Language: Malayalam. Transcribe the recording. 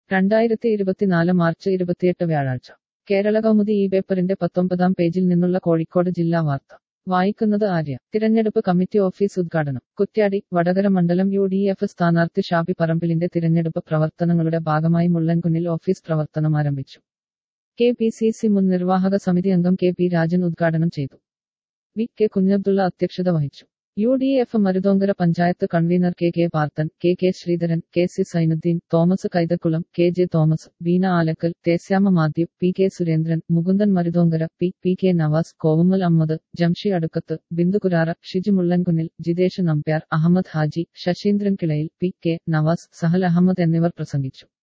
രണ്ടായിരത്തി ഇരുപത്തിനാല് മാർച്ച് ഇരുപത്തിയെട്ട് വ്യാഴാഴ്ച കേരള കൗമുദി ഈ പേപ്പറിന്റെ പത്തൊമ്പതാം പേജിൽ നിന്നുള്ള കോഴിക്കോട് ജില്ലാ വാർത്ത വായിക്കുന്നത് ആര്യ തിരഞ്ഞെടുപ്പ് കമ്മിറ്റി ഓഫീസ് ഉദ്ഘാടനം കുറ്റ്യാടി വടകര മണ്ഡലം യു ഡി എഫ് സ്ഥാനാർത്ഥി ഷാബി പറമ്പിലിന്റെ തിരഞ്ഞെടുപ്പ് പ്രവർത്തനങ്ങളുടെ ഭാഗമായി മുള്ളൻകുന്നിൽ ഓഫീസ് പ്രവർത്തനം ആരംഭിച്ചു കെ പി സി സി മുൻ നിർവാഹക സമിതി അംഗം കെ പി രാജൻ ഉദ്ഘാടനം ചെയ്തു വി കെ കുഞ്ഞബ്ദുള്ള അധ്യക്ഷത വഹിച്ചു U D F Maruthonkara panchayat convener K K Parthan K K Sreedharan K C Sainuddin Thomas Kaithakulam K J Thomas Veena Alakkal Thesyama Mathew P K Surendran Mukundan Maruthonkara P P K Navas Kovummal Ahammed Jamshi Adukkath Bindukurara Shiju Mullankunnil Jithesh Nambiar Ahammed Haji Sasheendran Kilayil P K Navas Sahal Ahammed എന്നിവർ പ്രസംഗിച്ചു